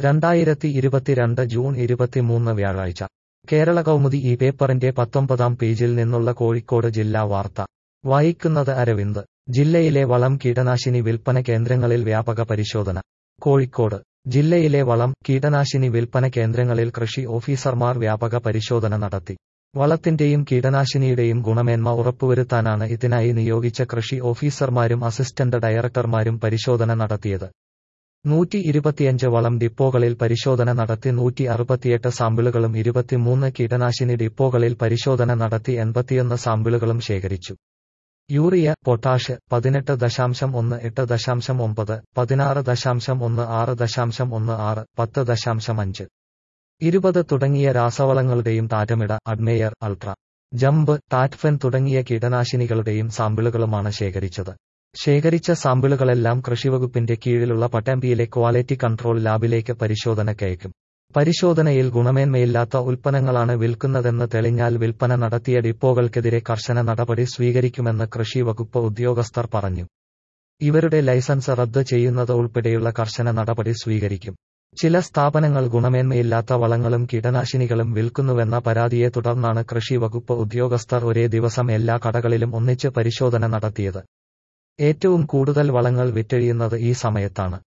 രണ്ടായിരത്തി ഇരുപത്തിരണ്ട് ജൂൺ ഇരുപത്തിമൂന്ന് വ്യാഴാഴ്ച കേരള കൗമുദി ഈ പേപ്പറിന്റെ പത്തൊമ്പതാം പേജിൽ നിന്നുള്ള കോഴിക്കോട് ജില്ലാ വാർത്ത വായിക്കുന്നത് അരവിന്ദ് ജില്ലയിലെ വളം കീടനാശിനി വിൽപ്പന കേന്ദ്രങ്ങളിൽ വ്യാപക പരിശോധന കോഴിക്കോട് ജില്ലയിലെ വളം കീടനാശിനി വിൽപ്പന കേന്ദ്രങ്ങളിൽ കൃഷി ഓഫീസർമാർ വ്യാപക പരിശോധന നടത്തി വളത്തിന്റെയും കീടനാശിനിയുടെയും ഗുണമേന്മ ഉറപ്പുവരുത്താനാണ് ഇതിനായി നിയോഗിച്ച കൃഷി ഓഫീസർമാരും അസിസ്റ്റന്റ് ഡയറക്ടർമാരും പരിശോധന നടത്തിയത് നൂറ്റി ഇരുപത്തിയഞ്ച് വളം ഡിപ്പോകളിൽ പരിശോധന നടത്തി നൂറ്റി അറുപത്തിയെട്ട് സാമ്പിളുകളും ഇരുപത്തിമൂന്ന് കീടനാശിനി ഡിപ്പോകളിൽ പരിശോധന നടത്തി എൺപത്തിയൊന്ന് സാമ്പിളുകളും ശേഖരിച്ചു യൂറിയ പൊട്ടാഷ് പതിനെട്ട് ദശാംശം ഒന്ന് എട്ട് ദശാംശം ഒമ്പത് പതിനാറ് ദശാംശം ഒന്ന് ആറ് ദശാംശം ഒന്ന് ആറ് പത്ത് ദശാംശം അഞ്ച് ഇരുപത് തുടങ്ങിയ രാസവളങ്ങളുടെയും താറ്റമിട അഡ്മേയർ അൾട്ര ജമ്പ് ടാറ്റ്ഫെൻ തുടങ്ങിയ കീടനാശിനികളുടെയും സാമ്പിളുകളുമാണ് ശേഖരിച്ചത് ശേഖരിച്ച സാമ്പിളുകളെല്ലാം കൃഷിവകുപ്പിന്റെ കീഴിലുള്ള പട്ടാമ്പിയിലെ ക്വാളിറ്റി കൺട്രോൾ ലാബിലേക്ക് പരിശോധനക്കയക്കും പരിശോധനയിൽ ഗുണമേന്മയില്ലാത്ത ഉൽപ്പന്നങ്ങളാണ് വിൽക്കുന്നതെന്ന് തെളിഞ്ഞാൽ വിൽപ്പന നടത്തിയ ഡിപ്പോകൾക്കെതിരെ കർശന നടപടി സ്വീകരിക്കുമെന്ന് കൃഷി വകുപ്പ് ഉദ്യോഗസ്ഥർ പറഞ്ഞു ഇവരുടെ ലൈസൻസ് റദ്ദ് ചെയ്യുന്നത് ഉൾപ്പെടെയുള്ള കർശന നടപടി സ്വീകരിക്കും ചില സ്ഥാപനങ്ങൾ ഗുണമേന്മയില്ലാത്ത വളങ്ങളും കീടനാശിനികളും വിൽക്കുന്നുവെന്ന പരാതിയെ തുടർന്നാണ് കൃഷി വകുപ്പ് ഉദ്യോഗസ്ഥർ ഒരേ ദിവസം എല്ലാ കടകളിലും ഒന്നിച്ച് പരിശോധന നടത്തിയത് ഏറ്റവും കൂടുതൽ വളങ്ങൾ വിറ്റഴിയുന്നത് ഈ സമയത്താണ്